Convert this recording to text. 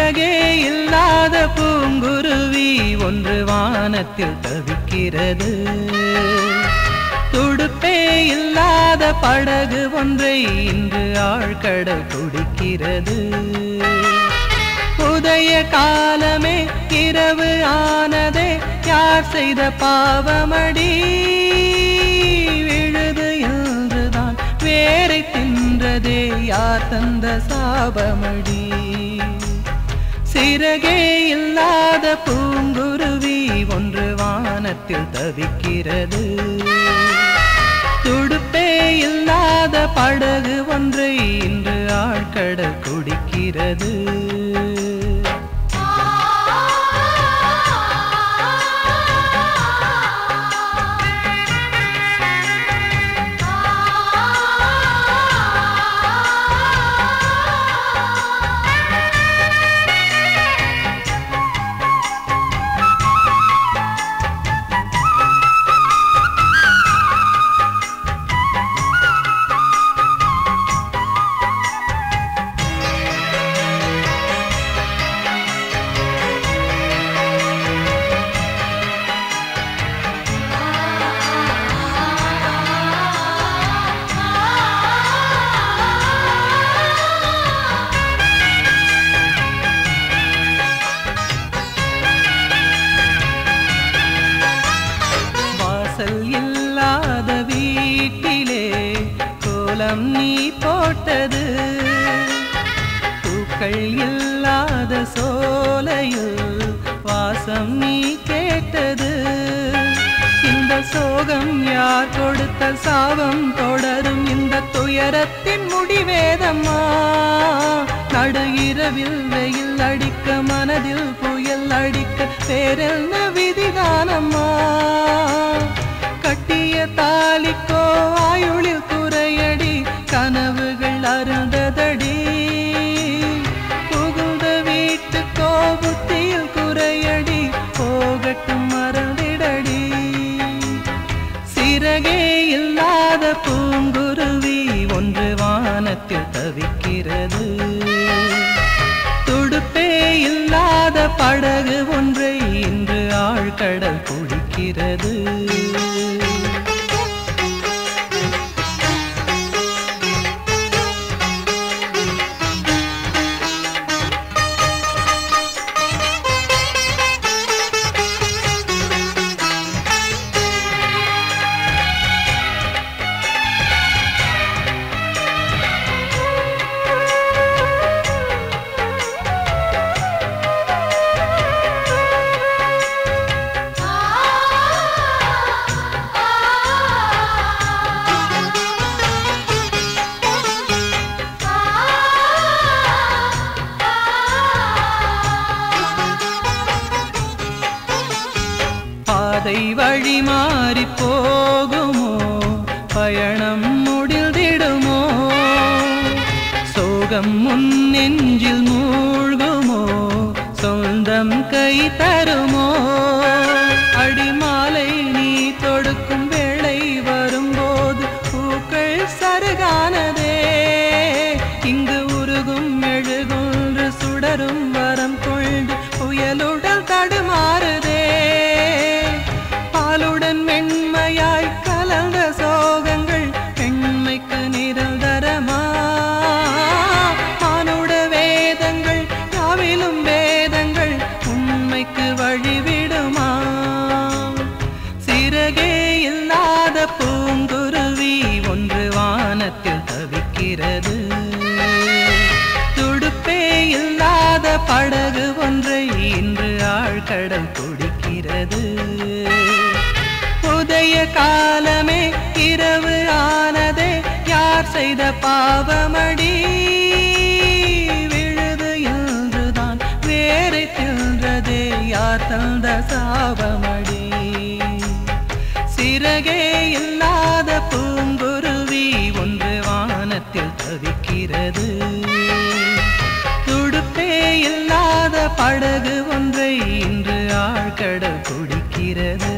சிறகே இல்லாத பூங்குருவி ஒன்று வானத்தில் தவிக்கிறது துடுப்பே இல்லாத படகு ஒன்றை இன்று ஆழ்கடல் குடிக்கிறது உதய காலமே இரவு ஆனதே யார் செய்த பாவமடி விழுது என்றுதான் வேரை தின்றதே யார் தந்த சாபமடி சிறகே இல்லாத பூங்குருவி ஒன்று வானத்தில் தவிக்கிறது துடுப்பே இல்லாத படகு ஒன்றை இன்று ஆழ்கடல் குடிக்கிறது வாசல் இல்லாத வீட்டிலே கோலம் நீ போட்டது பூக்கள் இல்லாத சோலையில் வாசம் நீ கேட்டது இந்த சோகம் யார் கொடுத்த சாபம் தொடரும் இந்த துயரத்தின் முடிவேதம்மா நடு இரவில் வெயில் அடிக்க மனதில் புயல் அடிக்க வேறென்ன விதிதானம்மா கட்டிய தாலிக்கோ ஆயுளில் குறையடி கனவுகள் அருந்ததடி புகுந்த வீட்டுக்கோ புத்தியில் குறையடி போகட்டும் மறந்திடடி சிறகே இல்லாத பூங்குருவி ஒன்று வானத்தில் தவிக்கிறது துடுப்பே இல்லாத படகு ஒன்றை இன்று ஆழ்கடல் குடிக்கிறது பாதை வழி மாறி போகுமோ பயணம் முடிந்திடுமோ சோகம் முன் நெஞ்சில் மூழ்குமோ சொந்தம் கை தருமோ அடிமாலை நீ தொடுக்கும் வேளை வரும்போது பூக்கள் சருகானதே இங்கு உருகும் மெழுகுன்று சுடரும் வரம் கொண்டு புயலுடல் தடுமாறுதே பாலுடன் மென்மையாய் கலந்த சோகங்கள் பெண்மைக்கு நிரந்தரமா மானுட வேதங்கள் யாவிலும் வேதங்கள் உண்மைக்கு வழிவிடுமா சிறகே இல்லாத பூங்குருவி ஒன்று வானத்தில் தவிக்கிறது துடுப்பே இல்லாத படகு ஒன்றை இன்று ஆழ்கடல் குடிக்கிறது உதய காலமே இரவு ஆனதே யார் செய்த பாவமடி விழுது என்றுதான் வேரை தின்றதே யார் தந்த சாபமடி சிறகே இல்லாத பூங்குருவி ஒன்று வானத்தில் தவிக்கிறது துடுப்பே இல்லாத படகு ஒன்றை இன்று ஆழ்கடல் குடிக்கிறது